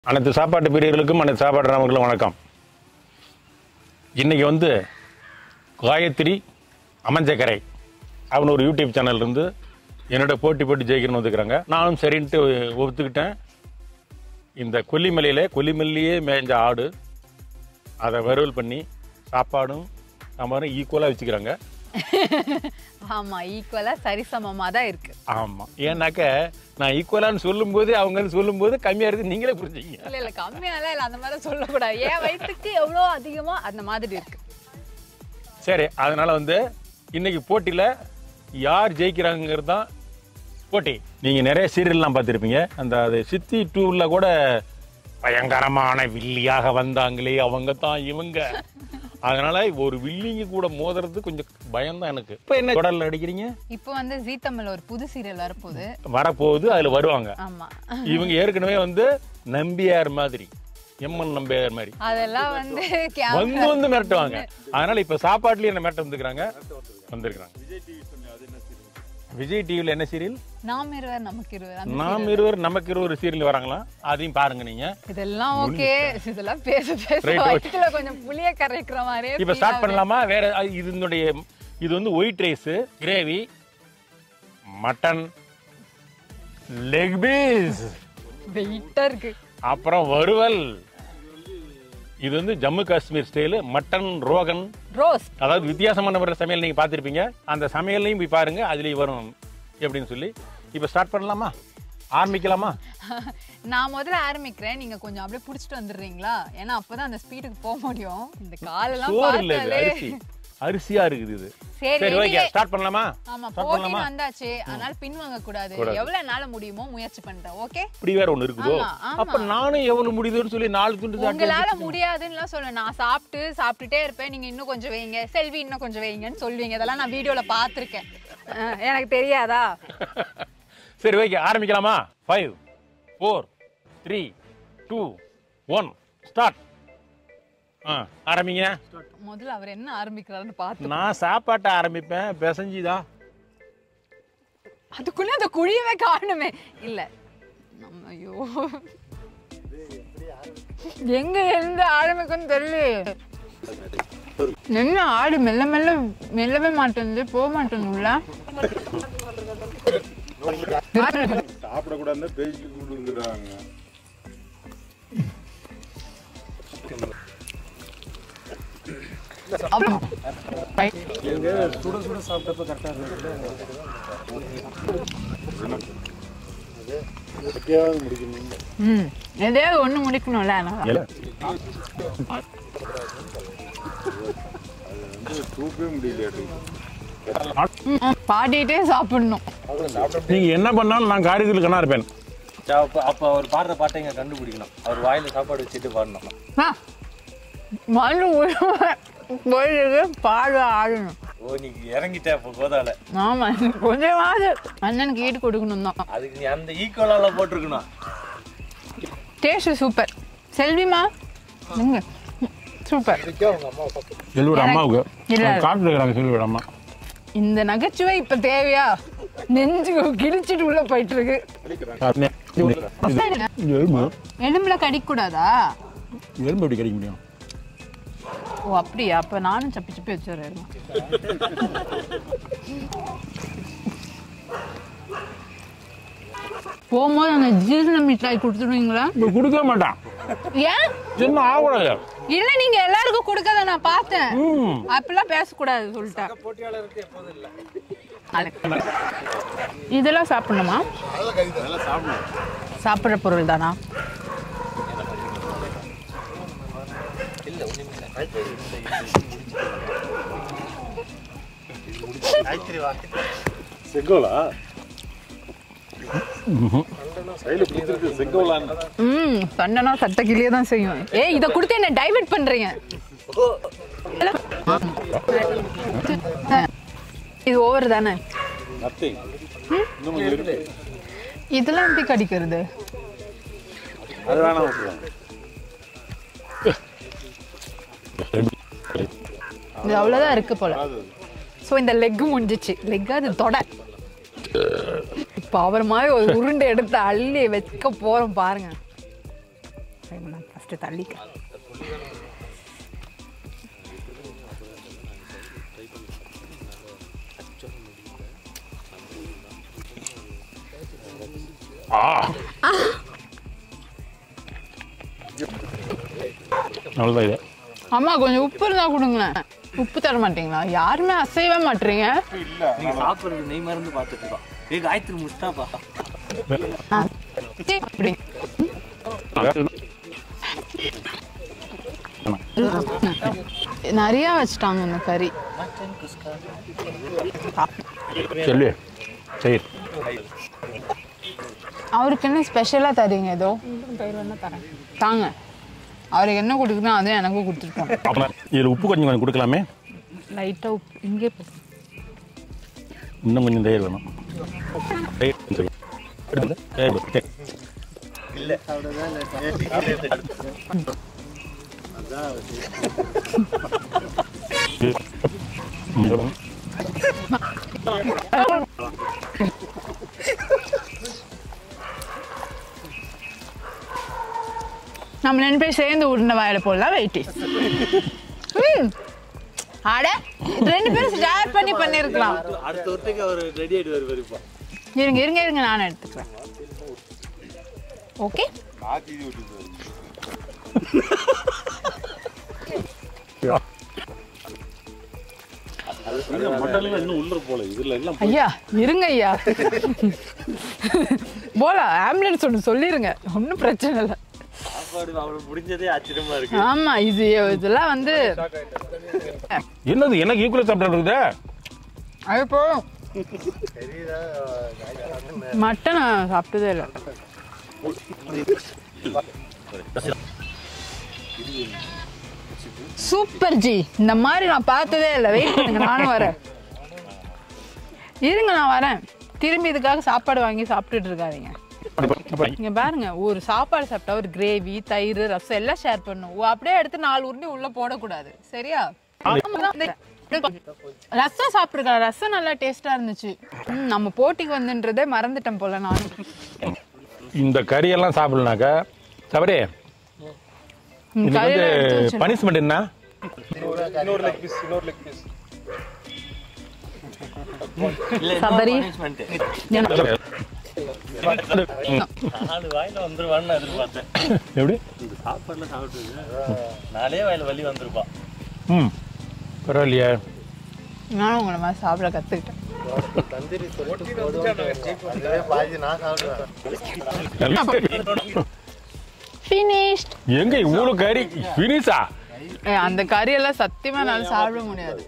அனைத்து சாப்பாட்டு பிரியர்களுக்கும் அனைத்து சாப்பாட்டு நமர்களும் வணக்கம் இன்னைக்கு வந்து காயத்ரி அமஞ்சக்கரை அவனு ஒரு யூடியூப் சேனல் இருந்து என்னோட போட்டி போட்டு ஜெயிக்கணும்னு வந்துக்கிறாங்க நானும் சரின்ட்டு ஒத்துக்கிட்டேன் இந்த கொல்லிமலையில் கொல்லிமல்லியே மேய்ஞ்ச ஆடு அதை வறுவல் பண்ணி சாப்பாடும் சாம்பாரும் ஈக்குவலாக வச்சுக்கிறாங்க ஆமா ஈக்குவலா சரிசமமா தான் இருக்கு ஆமாம் ஏன்னாக்க நான் ஈக்குவலான்னு சொல்லும்போது அவங்க வந்து சொல்லும்போது கம்மியாக இருக்குது நீங்களே புரிஞ்சுங்க இல்ல இல்ல கம்மியாலாம் இல்ல அந்த மாதிரி சொல்லக்கூடாது என் வயிற்றுக்கு எவ்வளோ அதிகமா அந்த மாதிரி இருக்கு சரி அதனால வந்து இன்னைக்கு போட்டியில் யார் ஜெயிக்கிறாங்கிறது தான் போட்டி நீங்கள் நிறைய சீரியல்லாம் பார்த்துருப்பீங்க அந்த அது சித்தி டூவில் கூட பயங்கரமான வில்லியாக வந்தாங்களே அவங்க தான் இவங்க அதனால ஒரு வில்லிங்க கூட மோதுறது கொஞ்சம் பயம்தான் எனக்கு இப்போ என்ன தொடரில் அடிக்கிறீங்க இப்போ வந்து ஜீ தமிழ்ல ஒரு புது சீரியல் வரப்போகுது வரப்போகுது அதில் வருவாங்க ஆமா இவங்க ஏற்கனவே வந்து நம்பியார் மாதிரி எம்என் நம்பியார் மாதிரி அதெல்லாம் வந்து கேமரா வந்து வந்து மிரட்டுவாங்க அதனால இப்ப சாப்பாட்டுலயும் என்ன மிரட்ட வந்துக்கிறாங்க வந்திருக்கிறாங்க விஜய் டிவில என்ன சீரியல் நாம் இருவர் நமக்கு இருவர் அந்த நாம் இருவர் நமக்கு இருவர் சீரியல் வராங்களா அதையும் பாருங்க நீங்க இதெல்லாம் ஓகே இதெல்லாம் பேச பேச Right, okay. வயிற்றுல கொஞ்சம் புளிய கரைக்கிற மாதிரியே இப்ப ஸ்டார்ட் பண்ணலாமா வேற அஹ், இதனுடைய இது வந்து white rice gravy mutton leg piece வெயிட்டா இருக்கு அப்புறம் வறுவல் இது வந்து Jammu Kashmir style mutton rogan roast அதாவது வித்தியாசமான ஒரு சமையல் நீங்கள் பார்த்துருப்பீங்க அந்த சமையல்லையும் போய் பாருங்க அதுலேயும் வரும் எப்படின்னு சொல்லி இப்போ ஸ்டார்ட் பண்ணலாமா ஆரம்பிக்கலாமா நான் முதல்ல ஆரம்பிக்கிறேன் நீங்க கொஞ்சம் அப்படியே புடிச்சிட்டு வந்துடுறீங்களா ஏன்னா அப்பதான் அந்த ஸ்பீடுக்கு போக முடியும் இந்த காலெல்லாம் சோறு இல்லை இது பார்த்தாலே அரிசி அரிசியா இருக்குது இது சரி சரி ஓகே anyway, ஸ்டார்ட் பண்ணலாமா ஆமா ஸ்டார்ட் போட்டின்னு பண்ணலாமா வந்தாச்சு அதனால பின் வாங்க கூடாது எவ்வளவு என்னால முடியுமோ முயற்சி பண்றேன் ஓகே இப்படி வேற ஒன்று இருக்குதோ ஆமா, ஆமா. அப்ப நானும் எவ்வளவு முடியுதுன்னு சொல்லி நாலு துண்டு சாப்பிட்டு உங்களால முடியாதுன்னு சொல்ல நான் சாப்பிட்டு சாப்பிட்டுட்டே இருப்பேன் நீங்க இன்னும் கொஞ்சம் வைங்க செல்வி இன்னும் கொஞ்சம் வைங்கன்னு சொல்லுவீங்க இதெல்லாம் நான் வீடியோல பாத்திருக்கேன் எனக்கு தெரியாதா சரி ஓகே ஆரம்பிக்கலாமா five four three two one start ஆ ஆரம்பிங்க முதல்ல அவர் என்ன ஆரம்பிக்கிறாருன்னு பார்த்து நான் சாப்பாட்டை ஆரம்பிப்பேன் பிசைஞ்சுதா அதுக்குள்ள அந்த குழியவே காணுமே இல்ல நம்ம ஐயோ எங்க இருந்து ஆரம்பிக்கும்னு தெரியல என்ன ஆடு மெல்ல மெல்ல மெல்லவே மாட்டேங்குது போக மாட்டேங்குதுல்ல சாப்பிடக்கூடாதுன்னு பேசி கொடுக்குறாங்க எப்பயாவது முடிக்கணும் ம் எதையோ ஒண்ணு முடிக்கணும்ல அதனால. இல்ல வந்து தூக்கவே முடியலையாட்டு ம், பாடிட்டே சாப்பிடணும் நீங்க என்ன பண்ணாலும் நான் காரியத்தில் கண்ணா இருப்பேன் அப்போ அப்போ அவர் பாடுற பாட்டை இங்கே கண்டுபிடிக்கணும் அவர் வாயில சாப்பாடு வச்சுட்டு பாடணும் ஆ, மண்ணு போயிட்டு பாடு ஆடணும் ஓ நீ இறங்கிட்ட இப்போ கோதால ஆமா கொஞ்சமாவது அண்ணனுக்கு ஈடு கொடுக்கணும் தான் அதுக்கு நீ அந்த ஈக்குவலால போட்டிருக்கணும் டேஸ்ட் சூப்பர் செல்விமா எங்க சூப்பர் செல்வியோட அம்மாவுக்கு இல்ல. காட்டு இருக்கிறாங்க செல்வியோட அம்மா இந்த நகைச்சுவை இப்ப தேவையா நெஞ்சு கிழிச்சிட்டு உள்ள போயிட்டு இருக்கு இது எலும்பு எலும்புல கடிக்க கூடாதா எலும்பு எப்படி கிடைக்க முடியும் ஓ அப்படியா அப்ப நானும் சப்பி சப்பி வச்சுறேன் போகும்போது அந்த ஜீரண மிட்டாய் கொடுத்துருவீங்களா இப்ப கொடுக்க மாட்டான் ஏன் சின்ன ஆகக்கூடாது இல்ல நீங்க எல்லாருக்கும் கொடுக்கறத நான் பார்த்தேன் ம். அப்படிலாம் பேசக்கூடாது சொல்லிட்டேன் போட்டியாளருக்கு எப்போதும் இல்லை இதெல்லாம் சாப்பிடணுமா சாப்பிட்ற பொருள் தானா செங்கோலா கையில் பிடிச்சிருக்கு செங்கோலான்னு ம் சண்டைனா சட்ட கிளியே தான் செய்யும் ஏய் இதை கொடுத்து என்ன டைவர்ட் பண்றீங்க இது ஓவர் தானே நத்திங் இன்னும் கொஞ்சம் இருக்கு இதெல்லாம் எப்படி கடிக்கிறது அது வேணாம் விட்டுருவாங்க இது அவ்வளோதான் இருக்கு போல ஸோ இந்த லெக் முடிஞ்சிச்சு லெக் அது தொடை இப்போ அவர் மாதிரி ஒரு உருண்டை எடுத்து அள்ளி வைக்க போறோம் பாருங்க சரி நான் ஃபஸ்ட்டு தள்ளிக்க ஆ அவ்வளோதான் இது அம்மா கொஞ்சம் உப்பு இருந்தா கொடுங்களேன் உப்பு தர மாட்டீங்களா யாருமே அசையவே மாட்டீங்க நீங்க சாப்பிடுறது நெய் மருந்து பார்த்துட்டு இருக்கோம் ஏ காயத்ரி முடிச்சிட்டாப்பா அப்படி நிறைய வச்சுட்டாங்க இந்த கறி சொல்லு சரி அவருக்கு என்ன ஸ்பெஷலாக தரீங்க ஏதோ தாங்க அவருக்கு என்ன கொடுக்குறோம் அதே எனக்கும் கொடுத்துருக்கோம் அப்புறம் இதில் உப்பு கொஞ்சம் கொஞ்சம் கொடுக்கலாமே லைட்டாக உப்பு இங்கே போ இன்னும் கொஞ்சம் தயிர் வேணும் தயிர் கொஞ்சம். எடுத்து, தயிர் போடு, தயிர். ம். நம்ம ரெண்டு பேரும் சேர்ந்து உருண்டை வாயில போடலாம் வெயிட்டி ம் அட இது ரெண்டு பேரும் ஷேர் பண்ணி பண்ணியிருக்கலாம் அடுத்த ஒருத்தைக்கு அவர் ரெடி ஆயிட்டு வருவார் இப்போ இருங்க இருங்க இருங்க நானும் எடுத்துக்கிறேன் ஓகே நாக்கு இது விட்டு மட்டன்ல இன்னும் உள்ள போல இதுல எல்லாம் ஐயா இருங்க ஐயா போல ஆம்புலன்ஸ் ஒன்று சொல்லிருங்க ஒன்றும் பிரச்சனை இல்லை சாப்பாடு அவளுக்கு முடிஞ்சதே ஆச்சரியமா இருக்கு ஆமா இது இதெல்லாம் வந்து என்னது எனக்கு ஈக்குவலாக சாப்பிட்டு இருக்குதா அது போதும் மட்டன் நான் சாப்பிட்டதே இல்லை சூப்பர் ஜி இந்த மாதிரி நான் பார்த்ததே இல்லை வெயிட் பண்ணுங்க நானும் வரேன் இருங்க நான் வரேன் திரும்பி இதுக்காக சாப்பாடு வாங்கி சாப்பிட்டுட்டு இருக்காதீங்க இங்க பாருங்க ஒரு சாப்பாடு சாப்பிட்டா ஒரு கிரேவி தயிர் ரசம் எல்லாம் ஷேர் பண்ணும் ஓ, அப்படியே எடுத்து நாலு உருண்டை உள்ள போடக்கூடாது சரியா ரசம் சாப்பிட்டுருக்கேன் ரசம் நல்லா டேஸ்டா இருந்துச்சு ம், நம்ம போட்டிக்கு வந்துன்றதே மறந்துட்டேன் போல நான் இந்த கறியெல்லாம் சாப்பிடலனாக்கா சபரி ம், இதுக்கு வந்து கறியெல்லாம் எடுத்து வச்சிருக்கேன். பனிஷ்மெண்ட் என்ன இல்ல சபரி. punishment. ம். நாலு வாயில வந்துருவான்னு எதிர்பார்த்தேன் எப்படி இந்த சாப்பாடுல சாப்பிட்டு நாலே வாயில வலி வந்திருப்பா ம் பரவாயில்லையே நானும் உங்களை மாதிரி சாப்பிட கத்துக்கிட்டேன் ஃபினிஷ்ட் எங்க இவ்வளவு கறி ஃபினிஷா அந்த கறியெல்லாம் சத்தியமா என்னால சாப்பிட முடியாது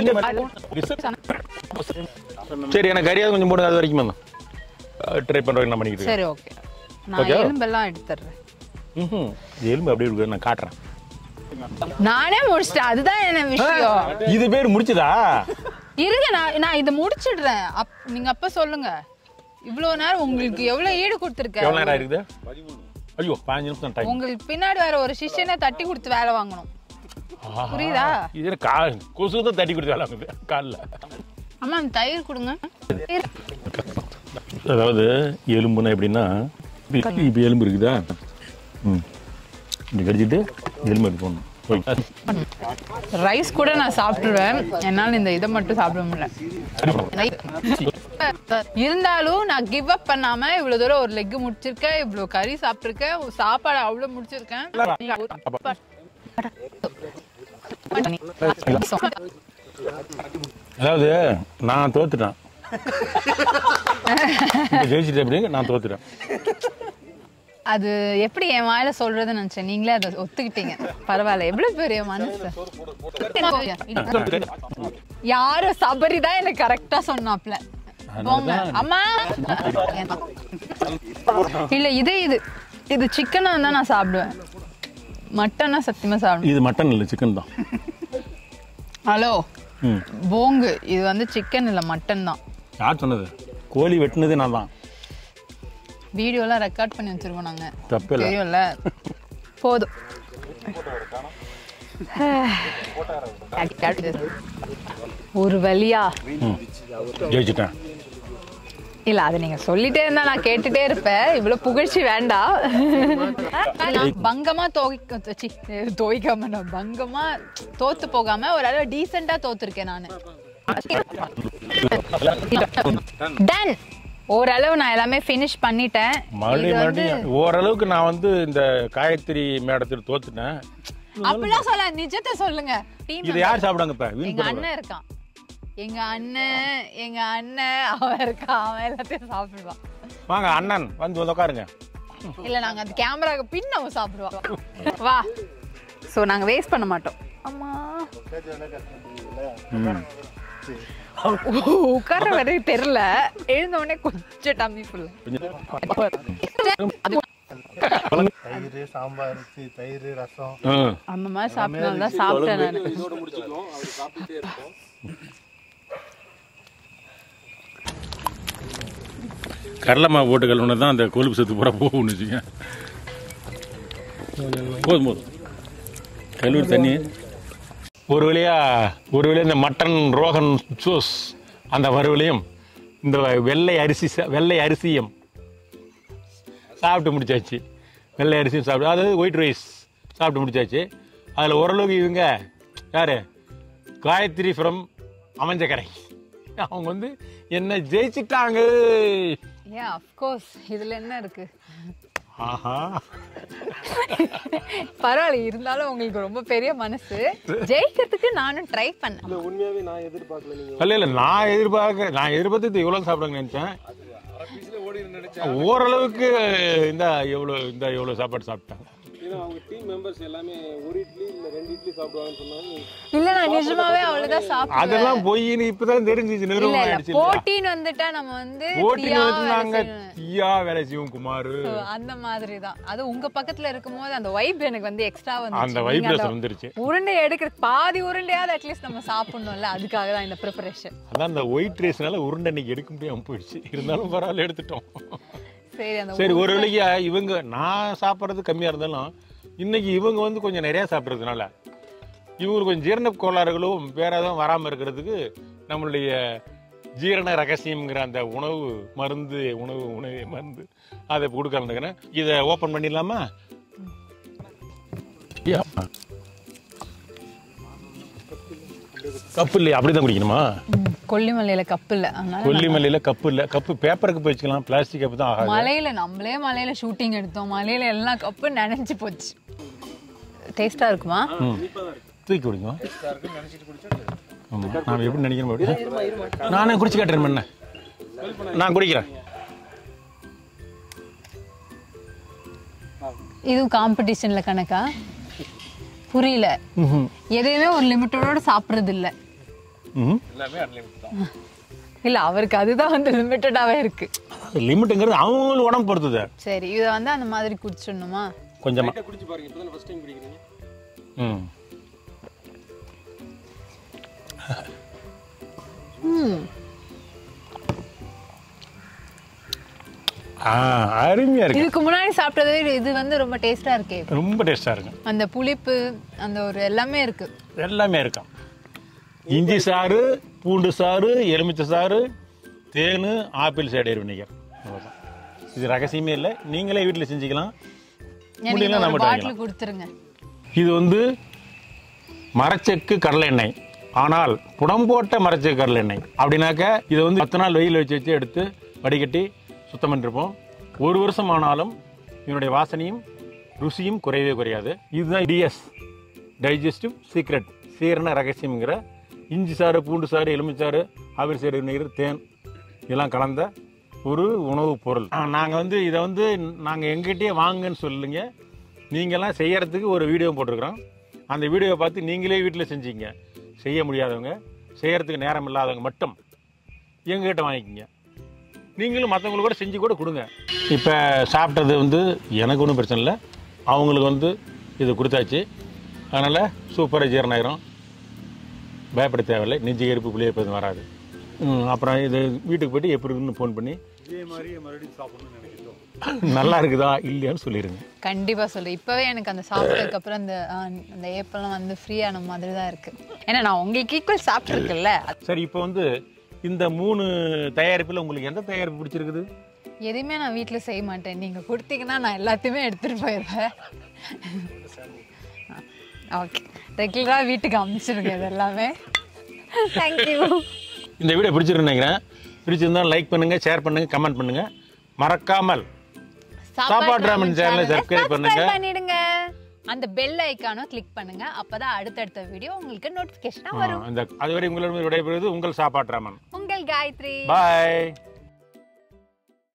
சரி எனக்கு கறியாவது கொஞ்சம் போடுங்க அது வரைக்கும் வந்தோம் ட்ரை பண்ணுறதுக்கு நான் பண்ணிக்கிட்டு இருக்கேன் சரி ஓகே நான் Okay. எலும்பெல்லாம் எடுத்துடுறேன் ம்ஹும். இது எலும்பு அப்படியே இருக்கு நான் காட்டுறேன் நானே முடிச்சிட்டேன் அதுதான் என்ன விஷயம் இது பேர் முடிச்சதா இருங்க நான் நான் இதை முடிச்சிடுறேன் அப் நீங்க அப்ப சொல்லுங்க இவ்வளவு நேரம் உங்களுக்கு எவ்வளவு ஈடு எவ்வளவு கொடுத்துருக்கேன் நேரம் இருக்குது ஐயோ பதினஞ்சு நிமிஷம் டைம் உங்களுக்கு பின்னாடி வேற ஒரு சிஷ்யனை தட்டி கொடுத்து வேலை வாங்கணும் புரியுதா இது கா கொசு தான் தட்டி கொடுத்து வேலை ஆகுது காலில் அம்மா அந்த தயிர் கொடுங்க இரு. அதாவது எலும்புனா எப்படின்னா இப்ப- இப்ப எலும்பு இருக்குதா ம் இப்படி கடிச்சிட்டு எலும்பு எடுத்து போடணும் ஓகே. ரைஸ் கூட நான் சாப்பிட்டுருவேன் என்னால இந்த இதை மட்டும் சாப்பிட முடியல இருந்தாலும் நான் கிவ் அப் பண்ணாம இவ்வளவு தூரம் ஒரு லெக் முடிச்சிருக்கேன் இவ்வளவு கறி சாப்பிட்டிருக்கேன் ஒரு சாப்பாடு அவ்வளவு முடிச்சிருக்கேன் அதாவது நான் தோத்துட்டேன் இப்ப ஜெயிச்சிட்டேன் எப்படி நான் தோத்துட்டேன் அது எப்படி என் வாயில சொல்றதுன்னு நினைச்சேன் நீங்களே அதை ஒத்துக்கிட்டீங்க பரவாயில்ல எவ்வளவு பெரிய மனசு யாரு சபரி தான் எனக்கு கரெக்டா சொன்னாப்ல போங்க அம்மா இல்ல இது இது இது சிக்கனா இருந்தா நான் சாப்பிடுவேன் மட்டனா சத்தியமா சாப்பிடுவேன் இது மட்டன் இல்லை சிக்கன் தான் ஹலோ ம் போங்கு இது வந்து சிக்கன் இல்ல மட்டன் தான் யார் சொன்னது கோழி வெட்டினது நான் தான் வீடியோலாம் ரெக்கார்ட் பண்ணி வச்சிருக்கோம் நாங்க தப்பு இல்லை தெரியும்ல போதும் ஒரு வழியா ம் ஜெயிச்சிட்டேன் இல்ல அது நீங்க சொல்லிட்டே இருந்தா நான் கேட்டுட்டே இருப்பேன் இவ்வளவு புகழ்ச்சி வேண்டாம் நான் பங்கமா தோய்க்க சி, தோய்க்காம நான் பங்கமா தோத்து போகாம ஓரளவு டீசெண்டா தோத்துருக்கேன் நானு டன் ஓரளவு நான் எல்லாமே ஃபினிஷ் பண்ணிட்டேன் மறுபடியும் இது வந்து மறுபடியும் ஓரளவுக்கு நான் வந்து இந்த காயத்ரி மேடத்தில் தோத்துட்டேன் அப்படிலாம் சொல்ல நிஜத்தை சொல்லுங்க Team இதை யார் சாப்பிடாங்க இப்ப வீண் எங்க பண்ண அண்ணன் இருக்கான் எங்க அண்ணன் எங்க அண்ணன் அவன் இருக்கான் அவன் எல்லாத்தையும் சாப்பிடுவான் வாங்க அண்ணன் வந்து வந்து உட்காருங்க இல்ல நாங்க அந்த கேமராக்கு பின் அவன் சாப்பிடுவான் வா சோ நாங்க வேஸ்ட் பண்ண மாட்டோம் அம்மா உட்கார வரைக்கும் தெரியல எழுந்த உடனே கொஞ்சம் டம்மி ஃபுல் தயிர் சாம்பார் சி- தயிர் ரசம் ம். அந்த மாதிரி சாப்பிட்டனால தான் சாப்பிட்டேன் நான் இதோட முடிச்சுக்கோம் அது சாப்பிட்டுட்டே இருப்போம் கடலை மாவு போட்டு கழுவுனா தான் அந்த கொழுப்பு சத்து பூரா போகும்னு வச்சுங்க போதும் போதும் கழுவி தண்ணி ஒரு வழியா ஒரு வழியா இந்த மட்டன் ரோகன் சோஸ் அந்த வறுவலையும் இந்த வெள்ளை அரிசி சா- வெள்ளை அரிசியும் சாப்பிட்டு முடிச்சாச்சு வெள்ளை அரிசியும் சாப்பிட்டு அதாவது ஒயிட் ரைஸ் சாப்பிட்டு முடிச்சாச்சு அதில் ஓரளவுக்கு இவங்க யார் காயத்ரி ஃப்ரம் அமைஞ்சக்கரை அவங்க வந்து என்ன ஜெயிச்சிட்டாங்க ஏன் அஃப்கோர்ஸ் இதுல என்ன இருக்கு ஆஹா பரவாயில்ல இருந்தாலும் உங்களுக்கு ரொம்ப பெரிய மனசு ஜெயிக்கிறதுக்கு நானும் ட்ரை பண்ணேன் உண்மையாவே நான் எதிர்பார்க்கல நீங்க இல்ல இல்ல நான் எதிர்பார்க்க நான் எதிர்பார்த்து இவ்வளவு சாப்பிடுங்க நினைச்சேன் அரை பீஸ்ல ஓடி நினைச்சேன் ஓரளவுக்கு இந்த எவ்வளவு இந்த எவ்வளவு சாப்பாடு சாப்பிட்டேன் ஏன்னா அவங்க டீம் மெம்பர்ஸ் எல்லாமே ஒரு இட்லி இல்ல ரெண்டு இட்லி சாப்பிடுவாங்கன்னு சொன்னாங்க இல்ல நான் நிஜமாவே அவ்வளவுதான் சாப்பிடுவேன் அதெல்லாம் பொய்ன்னு இப்பதான் தெரிஞ்சிச்சு இல்ல நிறுவனம் இல்ல ஆயிடுச்சு இல்லையா? போட்டின்னு வந்துட்டா நம்ம வந்து போட்டின்னு தீயா வந்து வேலை நாங்க செய்யணும். தீயா வேலை செய்வோம் குமார் So, அந்த மாதிரி தான் அது உங்க பக்கத்துல இருக்கும்போது அந்த வைப் எனக்கு வந்து எக்ஸ்ட்ரா வந்து அந்த வைப்ரேஷன் வந்துருச்சு உருண்டை எடுக்கிற பாதி உருண்டையாவது அட்லீஸ்ட் நம்ம சாப்பிடணும்ல அதுக்காக தான் இந்த ப்ரிப்பரேஷன் அதான் அந்த ஒயிட் ரைஸ்னால உருண்டை இன்னைக்கு எடுக்க முடியாம போயிடுச்சு இருந்தாலும் பரவாயில்ல எடுத்துட்டோம் சரி அந்த சரி ஒரு வேளைக்கு இவங்க நான் சாப்பிட்றது கம்மியா இருந்தாலும் இன்னைக்கு இவங்க வந்து கொஞ்சம் நிறைய சாப்பிட்றதுனால இவங்களுக்கு கொஞ்சம் ஜீரண கோளாறுகளும் வேற எதுவும் வராம இருக்கிறதுக்கு நம்மளுடைய ஜீரண ரகசியம்ங்கிற அந்த உணவு மருந்து உணவு உணவு மருந்து அதை கொடுக்கறேன் இதை ஓபன் பண்ணிடலாமா யா. கப்பு இல்லையா அப்படிதான் குடிக்கணுமா ம், கொல்லிமலையில கப்பு இல்ல அதனால கொல்லிமலையில கப்பு இல்ல கப்பு பேப்பருக்கு போய் வச்சுக்கலாம் பிளாஸ்டிக் கப்பு தான் ஆகாது மலையில நம்மளே மலையில ஷூட்டிங் எடுத்தோம் மலையில எல்லாம் கப்பு நனைஞ்சு போச்சு டேஸ்டா இருக்குமா தூக்கி குடிங்க ஆமா நான் எப்படி நினைக்கிறேன் அப்படி நானே குடிச்சு காட்டுறேன் பண்ண நான் குடிக்கிறேன் இது காம்படிஷன்ல கணக்கா புரியல எதையுமே ஒரு லிமிட்டோட சாப்பிடுறது இல்ல ம் எல்லாமே அன்லிமிட் தான் இல்ல அவருக்கு அதுதான் வந்து லிமிட்டடாவே இருக்கு லிமிட்டுங்கிறது அவங்களுக்கு உடம்பு பொறுத்தது சரி இதை வந்து அந்த மாதிரி குடிச்சிடணுமா கொஞ்சமா லைட்டா குடிச்சு பாருங்க இப்பதான் ஃபர்ஸ்ட் டைம் குடிக்கிறீங்க ம் ஆ அருமையா இருக்கு இதுக்கு முன்னாடி சாப்பிட்டதை விட இது வந்து ரொம்ப டேஸ்டா இருக்கே ரொம்ப டேஸ்டா இருக்கு அந்த புளிப்பு அந்த ஒரு எல்லாமே இருக்கு எல்லாமே இருக்கும் இஞ்சி சாறு பூண்டு சாறு எலுமிச்சை சாறு தேன் ஆப்பிள் சைடர் வினிகர் அவ்வளவுதான். இது ரகசியமே இல்லை நீங்களே வீட்டில் செஞ்சுக்கலாம் எனக்கு முடியல இந்த நம்ம ஒரு try பாட்டில் கொடுத்துருங்க இது வந்து மரச்செக்கு கடலை எண்ணெய் ஆனால் புடம் போட்ட மரச்செக்கு கடலை எண்ணெய் அப்படின்னாக்க இதை வந்து பத்து நாள் வெயில் வச்சு வச்சு எடுத்து வடிகட்டி சுத்தம் பண்ணிருப்போம் ஒரு வருஷம் ஆனாலும் இதனுடைய வாசனையும் ருசியும் குறையவே குறையாது இதுதான் டிஎஸ் டைஜஸ்டிவ் சீக்ரெட் சீரண ரகசியம்ங்கிற இஞ்சி சாறு பூண்டு சாறு எலுமிச்சாறு ஆவிரி சாறு நீர் தேன் இதெல்லாம் கலந்த ஒரு உணவுப் பொருள் நாங்கள் வந்து இதை வந்து நாங்கள் எங்கிட்டயே வாங்குன்னு சொல்லுங்க நீங்கள்லாம் செய்யறதுக்கு ஒரு வீடியோ போட்டிருக்கிறோம் அந்த வீடியோவை பார்த்து நீங்களே வீட்டில் செஞ்சீங்க செய்ய முடியாதவங்க செய்யறதுக்கு நேரம் இல்லாதவங்க மட்டும் எங்ககிட்ட வாங்கிக்கிங்க நீங்களும் மற்றவங்களுக்கு கூட செஞ்சு கூட கொடுங்க இப்போ சாப்பிட்டது வந்து எனக்கு ஒன்றும் பிரச்சனை இல்லை அவங்களுக்கு வந்து இது கொடுத்தாச்சு அதனால் சூப்பராக ஜீரணம் ஆயிரும் பயப்பட தேவையில்லை நெஞ்சு எரிப்பு புளிய எப்போதும் வராது ம், அப்புறம் இது வீட்டுக்கு போயிட்டு எப்படி இருக்குன்னு ஃபோன் பண்ணி இதே மாதிரியே மறுபடியும் சாப்பிடணும்னு நினைக்கிறோம் நல்லா இருக்குதா இல்லையான்னு சொல்லிடுங்க கண்டிப்பா சொல்றேன் இப்பவே எனக்கு அந்த சாப்பிட்டதுக்கு அப்புறம் அந்த ஆ, அந்த ஏப்பெல்லாம் வந்து ஃப்ரீயான மாதிரி தான் இருக்கு ஏன்னா நான் உங்களுக்கு ஈக்குவல் சாப்பிட்டுருக்குல்ல சரி இப்போ வந்து இந்த மூணு தயாரிப்புல உங்களுக்கு எந்த தயாரிப்பு பிடிச்சிருக்குது எதையுமே நான் வீட்ல செய்ய மாட்டேன் நீங்க கொடுத்தீங்கன்னா நான் எல்லாத்தையுமே எடுத்துட்டு போயிடுவேன் ஓகே ரெகுலரா வீட்டுக்கு அமைச்சிருங்க இது எல்லாமே தேங்க்யூ இந்த வீடியோ பிடிச்சிருக்கு நினைக்கிறேன் பிடிச்சிருந்தா லைக் பண்ணுங்க ஷேர் பண்ணுங்க கமெண்ட் பண்ணுங்க மறக்காமல் சாப்பாடு ராமன் சேனலை சப்ஸ்கிரைப் பண்ணுங்க பண்ணிடுங்க அந்த பெல் ஐக்கானும் கிளிக் பண்ணுங்க அப்பதான் அடுத்தடுத்த வீடியோ உங்களுக்கு நோட்டிபிகேஷனா வரும் அந்த அதுவரை உங்களிடம் விடைபெறுவது உங்கள் சாப்பாட்டு ராமன் உங்கள் காயத்ரி பாய்